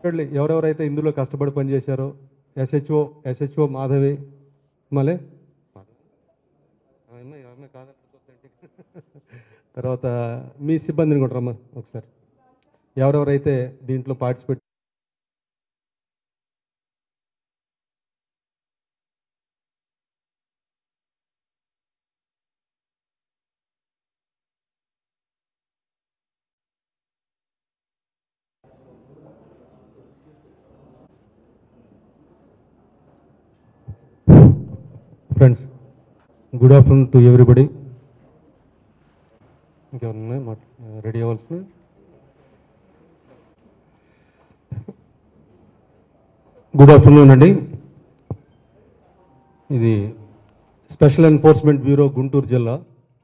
చూడండి, ఎవరెవరైతే ఇందులో కష్టపడి పనిచేశారో ఎస్హెచ్ఓ ఎస్హెచ్ఓ మాధవి మళ్ళీ తర్వాత మీ సిబ్బందిని కూడా రమ్మని ఒకసారి ఎవరెవరైతే దీంట్లో participate friends good afternoon to everybody ఇంకెవరన్నా మాట రెడీ అవ్వాల్సిన గుడ్ ఆఫ్టర్నూన్ అండి ఇది స్పెషల్ ఎన్ఫోర్స్మెంట్ బ్యూరో గుంటూరు జిల్లా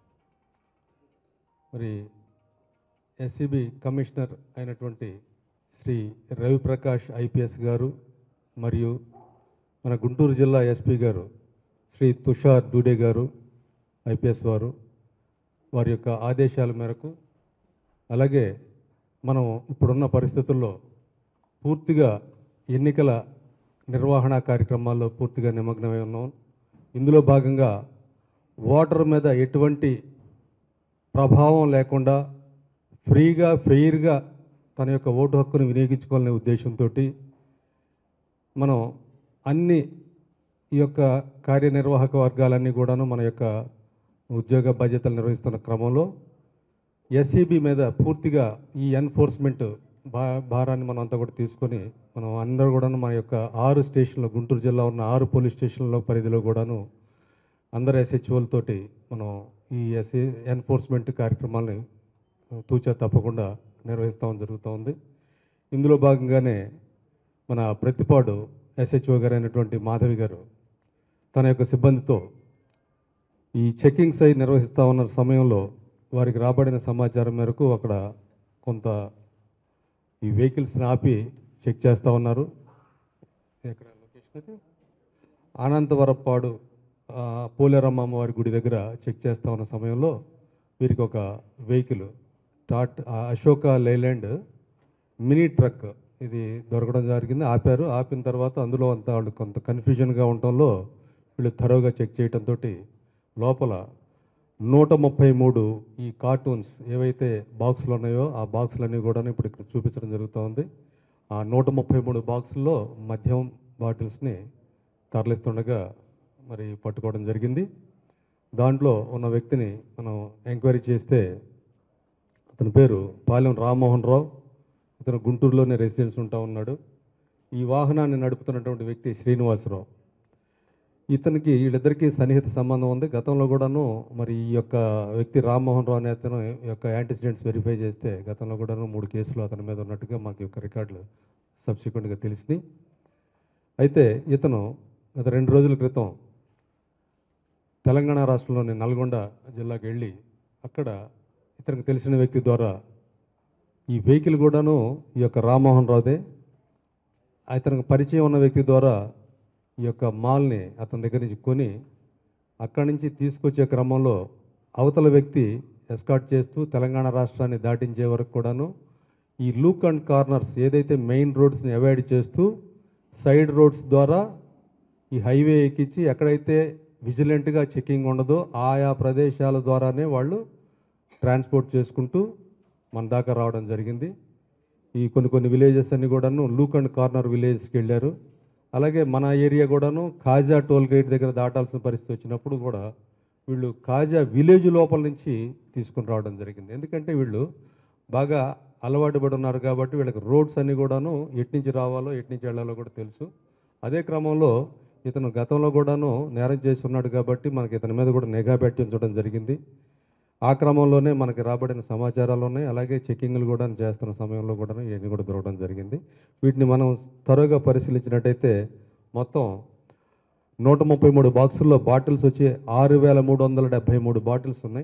మరి ఎస్సిబి కమిషనర్ అయినటువంటి శ్రీ రవిప్రకాష్ ఐపీఎస్ గారు మరియు మన గుంటూరు జిల్లా ఎస్పీ గారు శ్రీ తుషార్ దూడే గారు ఐపీఎస్ వారు వారి యొక్క ఆదేశాల మేరకు అలాగే మనం ఇప్పుడున్న పరిస్థితుల్లో పూర్తిగా ఎన్నికల నిర్వహణ కార్యక్రమాల్లో పూర్తిగా నిమగ్నమై ఉన్నాం ఇందులో భాగంగా ఓటర్ మీద ఎటువంటి ప్రభావం లేకుండా ఫ్రీగా ఫెయిర్గా తన యొక్క ఓటు హక్కును వినియోగించుకోవాలనే ఉద్దేశంతో మనం అన్ని ఈ యొక్క కార్యనిర్వాహక వర్గాలన్నీ కూడాను మన యొక్క ఉద్యోగ బాధ్యతలు నిర్వహిస్తున్న క్రమంలో ఎస్సీబీ మీద పూర్తిగా ఈ ఎన్ఫోర్స్మెంట్ భా భారాన్ని మనం అంతా కూడా తీసుకొని మనం అందరూ కూడాను మన యొక్క ఆరు స్టేషన్లో గుంటూరు జిల్లా ఉన్న ఆరు పోలీస్ స్టేషన్ల పరిధిలో కూడాను అందరు ఎస్హెచ్ఓలతోటి మనం ఈ ఎస్ఏ ఎన్ఫోర్స్మెంట్ కార్యక్రమాలని తూచా తప్పకుండా నిర్వహిస్తాం జరుగుతూ ఉంది ఇందులో భాగంగానే మన ప్రతిపాడు ఎస్హెచ్ఓ గారు అయినటువంటి మాధవి గారు తన యొక్క సిబ్బందితో ఈ చెక్కింగ్స్ అయి నిర్వహిస్తూ ఉన్న సమయంలో వారికి రాబడిన సమాచారం మేరకు అక్కడ కొంత ఈ వెహికల్స్ని ఆపి చెక్ చేస్తూ ఉన్నారు ఎక్కడ లొకేషన్ అది అనంతవరపాడు ఆ, పోలేరమ్మ అమ్మవారి గుడి దగ్గర చెక్ చేస్తూ ఉన్న సమయంలో వీరికి ఒక వెహికల్ టాట్ ఆ, అశోక లైలాండ్ మినీ ట్రక్ ఇది దొరకడం జరిగింది ఆపారు ఆపిన తర్వాత అందులో అంత వాళ్ళు కొంత కన్ఫ్యూజన్గా ఉండటంలో వీళ్ళు థరోగా చెక్ చేయడంతో లోపల నూట ముప్పై మూడు ఈ కార్టూన్స్ ఏవైతే బాక్సులు ఉన్నాయో ఆ బాక్సులన్నీ కూడా ఇప్పుడు ఇక్కడ చూపించడం జరుగుతూ ఉంది ఆ నూట ముప్పై మూడు బాక్సుల్లో మద్యం బాటిల్స్ని తరలిస్తుండగా మరి పట్టుకోవడం జరిగింది దాంట్లో ఉన్న వ్యక్తిని మనం ఎంక్వైరీ చేస్తే అతని పేరు పాలెం రామ్మోహన్ రావు ఇతను గుంటూరులోనే రెసిడెన్స్ ఉంటా ఉన్నాడు ఈ వాహనాన్ని నడుపుతున్నటువంటి వ్యక్తి శ్రీనివాసరావు ఇతనికి వీళ్ళిద్దరికీ సన్నిహిత సంబంధం ఉంది గతంలో కూడాను మరి ఈ యొక్క వ్యక్తి రామ్మోహన్ రావు అనే అతను ఈ యొక్క యాంటిసిడెంట్స్ వెరిఫై చేస్తే గతంలో కూడాను మూడు కేసులు అతని మీద ఉన్నట్టుగా మాకు ఈ యొక్క రికార్డులు సబ్సిక్వెంట్గా తెలిసినాయి అయితే ఇతను గత రెండు రోజుల క్రితం తెలంగాణ రాష్ట్రంలోని నల్గొండ జిల్లాకి వెళ్ళి అక్కడ ఇతనికి తెలిసిన వ్యక్తి ద్వారా ఈ వెహికల్ కూడాను ఈ యొక్క రామ్మోహన్ రావుదే అతనికి పరిచయం ఉన్న వ్యక్తి ద్వారా ఈ యొక్క మాల్ని అతని దగ్గర నుంచి కొని అక్కడి నుంచి తీసుకొచ్చే క్రమంలో అవతల వ్యక్తి ఎస్కాట్ చేస్తూ తెలంగాణ రాష్ట్రాన్ని దాటించే వరకు కూడాను ఈ లూక్ అండ్ కార్నర్స్ ఏదైతే మెయిన్ రోడ్స్ని అవాయిడ్ చేస్తూ సైడ్ రోడ్స్ ద్వారా ఈ హైవే ఎక్కించి ఎక్కడైతే విజిలెంట్గా చెకింగ్ ఉండదో ఆయా ప్రదేశాల ద్వారానే వాళ్ళు ట్రాన్స్పోర్ట్ చేసుకుంటూ మన దాకా రావడం జరిగింది ఈ కొన్ని కొన్ని విలేజెస్ అన్ని కూడాను లూక్ అండ్ కార్నర్ విలేజెస్కి వెళ్ళారు అలాగే మన ఏరియా కూడాను కాజా టోల్ గేట్ దగ్గర దాటాల్సిన పరిస్థితి వచ్చినప్పుడు కూడా వీళ్ళు కాజా విలేజ్ లోపల నుంచి తీసుకుని రావడం జరిగింది ఎందుకంటే వీళ్ళు బాగా అలవాటు పడి ఉన్నారు కాబట్టి వీళ్ళకి రోడ్స్ అన్నీ కూడాను ఎటు నుంచి రావాలో ఎటు నుంచి వెళ్ళాలో కూడా తెలుసు అదే క్రమంలో ఇతను గతంలో కూడాను నేరం చేసి ఉన్నాడు కాబట్టి మనకి ఇతని మీద కూడా నిఘా పెట్టి ఉంచడం జరిగింది ఆ క్రమంలోనే మనకి రాబడిన సమాచారాలు ఉన్నాయి అలాగే చెక్కింగ్లు కూడా చేస్తున్న సమయంలో కూడా ఇవన్నీ కూడా దొరకడం జరిగింది వీటిని మనం త్వరగా పరిశీలించినట్టయితే మొత్తం నూట ముప్పై మూడు బాక్సుల్లో బాటిల్స్ వచ్చి ఆరు వేల మూడు వందల డెబ్భై మూడు బాటిల్స్ ఉన్నాయి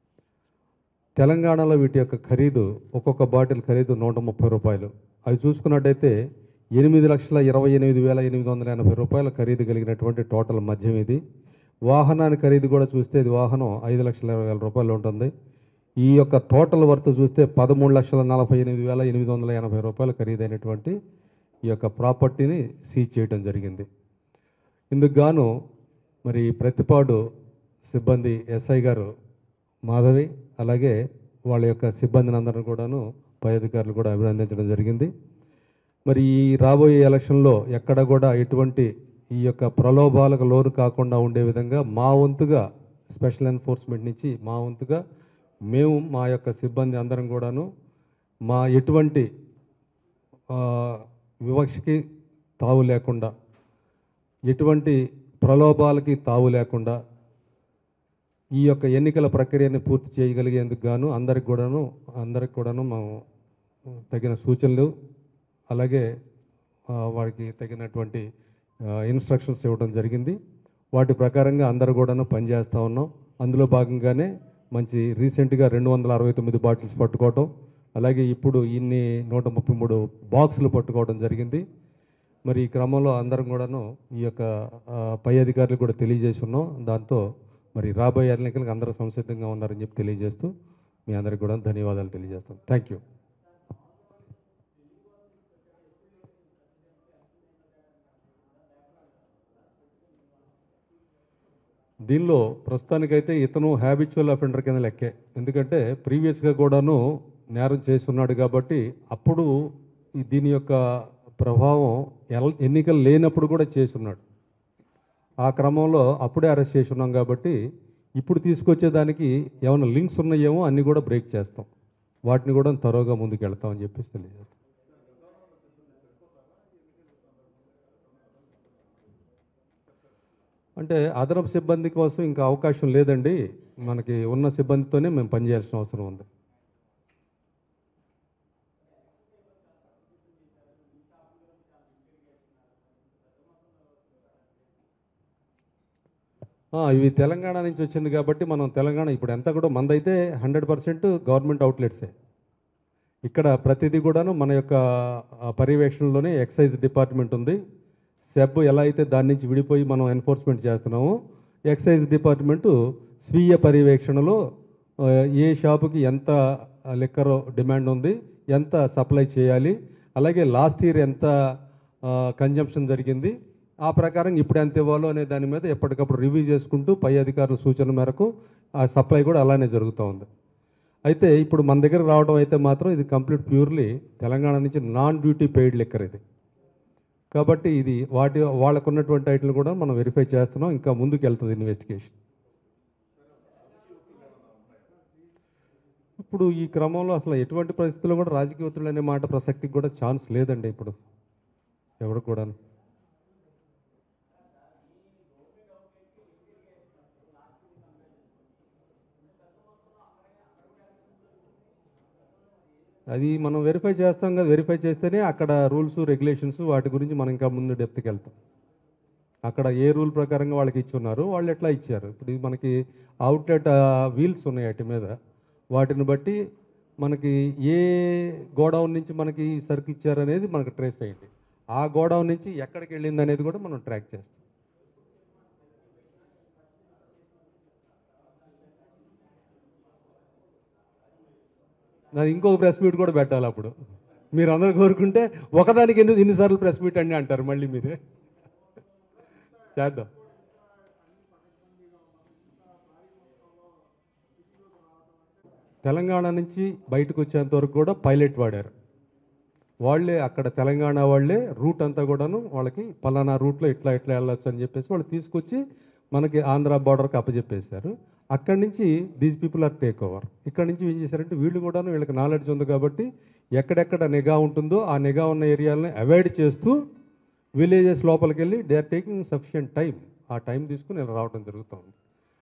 తెలంగాణలో వీటి యొక్క ఖరీదు ఒక్కొక్క బాటిల్ ఖరీదు నూట ముప్పై రూపాయలు అవి చూసుకున్నట్టయితే ఎనిమిది లక్షల ఇరవై ఎనిమిది వేల ఎనిమిది వందల ఎనభై రూపాయల ఖరీదు కలిగినటువంటి టోటల్ మద్యం ఇది వాహనాన్ని ఖరీదు కూడా చూస్తే ఇది వాహనం ఐదు లక్షల ఇరవై వేల రూపాయలు ఉంటుంది ఈ యొక్క టోటల్ వర్త్ చూస్తే పదమూడు లక్షల నలభై ఎనిమిది వేల ఎనిమిది వందల ఎనభై రూపాయలు ఖరీదైనటువంటి ఈ యొక్క ప్రాపర్టీని సీజ్ చేయడం జరిగింది ఇందుకు గాను మరి ప్రతిపాడు సిబ్బంది ఎస్ఐ గారు మాధవి అలాగే వాళ్ళ యొక్క సిబ్బందిని అందరిని కూడాను పై అధికారులు కూడా అభినందించడం జరిగింది మరి ఈ రాబోయే ఎలక్షన్లో ఎక్కడ కూడా ఎటువంటి ఈ యొక్క ప్రలోభాలకు లోను కాకుండా ఉండే విధంగా మా వంతుగా స్పెషల్ ఎన్ఫోర్స్మెంట్ నుంచి మా వంతుగా మేము మా యొక్క సిబ్బంది అందరం కూడాను మా ఎటువంటి ఆ, వివక్షకి తావు లేకుండా ఎటువంటి ప్రలోభాలకి తావు లేకుండా ఈ యొక్క ఎన్నికల ప్రక్రియని పూర్తి చేయగలిగేందుకు గాను అందరికి కూడాను అందరికి కూడాను మేము తగిన సూచనలు అలాగే ఆ, వారికి తగినటువంటి ఇన్స్ట్రక్షన్స్ ఇవ్వడం జరిగింది వాటి ప్రకారంగా అందరూ కూడాను పనిచేస్తూ ఉన్నాం అందులో భాగంగానే మంచి రీసెంట్గా రెండు వందల అరవై తొమ్మిది బాటిల్స్ పట్టుకోవటం అలాగే ఇప్పుడు ఇన్ని నూట ముప్పై మూడు బాక్సులు పట్టుకోవడం జరిగింది మరి ఈ క్రమంలో అందరం కూడాను ఈ యొక్క ఆ, పై అధికారులు కూడా తెలియజేసి ఉన్నాం దాంతో మరి రాబోయే ఎన్నికలకు అందరూ సంసిద్ధంగా ఉన్నారని చెప్పి తెలియజేస్తూ మీ అందరికి కూడా ధన్యవాదాలు తెలియజేస్తాం థ్యాంక్ యూ దీనిలో ప్రస్తుతానికైతే ఇతను హ్యాబిచువల్ అఫెండర్ కింద లెక్కే ఎందుకంటే ప్రీవియస్గా కూడాను నేరం చేస్తున్నాడు కాబట్టి అప్పుడు ఈ దీని యొక్క ప్రభావం ఎల- ఎన్నికలు లేనప్పుడు కూడా చేసున్నాడు ఆ క్రమంలో అప్పుడే అరెస్ట్ చేసి ఉన్నాం కాబట్టి ఇప్పుడు తీసుకొచ్చేదానికి ఏమైనా లింక్స్ ఉన్నాయేమో అన్నీ కూడా బ్రేక్ చేస్తాం వాటిని కూడా త్వరగా ముందుకు వెళ్తామని చెప్పేసి తెలియజేస్తాం అంటే అదనపు సిబ్బంది కోసం ఇంకా అవకాశం లేదండి మనకి ఉన్న సిబ్బందితోనే మేము పనిచేయాల్సిన అవసరం ఉంది ఆ, ఇవి తెలంగాణ నుంచి వచ్చింది కాబట్టి మనం తెలంగాణ ఇప్పుడు ఎంత కూడా మందైతే హండ్రెడ్ పర్సెంట్ గవర్నమెంట్ అవుట్లెట్సే ఇక్కడ ప్రతిదీ కూడాను మన యొక్క ఆ, పర్యవేక్షణలోనే ఎక్సైజ్ డిపార్ట్మెంట్ ఉంది సెబ్ ఎలా అయితే దాని నుంచి విడిపోయి మనం ఎన్ఫోర్స్మెంట్ చేస్తున్నామో ఎక్సైజ్ డిపార్ట్మెంటు స్వీయ పర్యవేక్షణలో ఆ, ఏ షాపుకి ఎంత లిక్కర్ డిమాండ్ ఉంది ఎంత సప్లై చేయాలి అలాగే లాస్ట్ ఇయర్ ఎంత కన్జంప్షన్ జరిగింది ఆ ప్రకారం ఇప్పుడు ఎంత ఇవ్వాలో అనే దాని మీద ఎప్పటికప్పుడు రివ్యూ చేసుకుంటూ పై అధికారుల సూచన మేరకు ఆ సప్లై కూడా అలానే జరుగుతూ ఉంది అయితే ఇప్పుడు మన దగ్గర రావడం అయితే మాత్రం ఇది కంప్లీట్ ప్యూర్లీ తెలంగాణ నుంచి నాన్ డ్యూటీ పెయిడ్ లిక్కర్ ఇది కాబట్టి ఇది వాటి వాళ్ళకు ఉన్నటువంటి ఐటలు కూడా మనం వెరిఫై చేస్తున్నాం ఇంకా ముందుకు వెళ్తుంది ఇన్వెస్టిగేషన్ ఇప్పుడు ఈ క్రమంలో అసలు ఎటువంటి పరిస్థితుల్లో కూడా రాజకీయ ఒత్తిడి అనే మాట ప్రసక్తికి కూడా ఛాన్స్ లేదండి ఇప్పుడు ఎవరు కూడా అది మనం వెరిఫై చేస్తాం కదా వెరిఫై చేస్తేనే అక్కడ రూల్స్ రెగ్యులేషన్స్ వాటి గురించి మనం ఇంకా ముందు డెప్త్కి వెళ్తాం అక్కడ ఏ రూల్ ప్రకారంగా వాళ్ళకి ఇచ్చున్నారు వాళ్ళు ఎట్లా ఇచ్చారు ఇప్పుడు ఇది మనకి అవుట్లెట్ వీల్స్ ఉన్నాయి వాటి మీద వాటిని బట్టి మనకి ఏ గోడౌన్ నుంచి మనకి ఈ సరుకు ఇచ్చారు అనేది మనకు ట్రేస్ అయ్యింది ఆ గోడౌన్ నుంచి ఎక్కడికి వెళ్ళింది అనేది కూడా మనం ట్రాక్ చేస్తాం అది ఇంకొక ప్రెస్ మీట్ కూడా పెట్టాలి అప్పుడు మీరు అందరూ కోరుకుంటే ఒకదానికి ఎన్ని ఎన్నిసార్లు ప్రెస్ మీట్ అండి అంటారు మళ్ళీ మీరే చేద్దాం తెలంగాణ నుంచి బయటకు వచ్చేంత వరకు కూడా పైలట్ వాడారు వాళ్ళే అక్కడ తెలంగాణ వాళ్ళే రూట్ అంతా కూడాను వాళ్ళకి పలానా రూట్లో ఇట్లా ఇట్లా వెళ్ళొచ్చు అని చెప్పేసి వాళ్ళు తీసుకొచ్చి మనకి ఆంధ్ర బార్డర్కి అప్పచెప్పేశారు అక్కడి నుంచి these people are take over ఇక్కడ నుంచి ఏం చేశారంటే వీళ్ళు కూడాను వీళ్ళకి నాలెడ్జ్ ఉంది కాబట్టి ఎక్కడెక్కడ నిఘా ఉంటుందో ఆ నిఘా ఉన్న ఏరియాలని అవాయిడ్ చేస్తూ విలేజెస్ లోపలికి వెళ్ళి they are taking sufficient time ఆ టైం తీసుకుని ఇలా రావడం జరుగుతుంది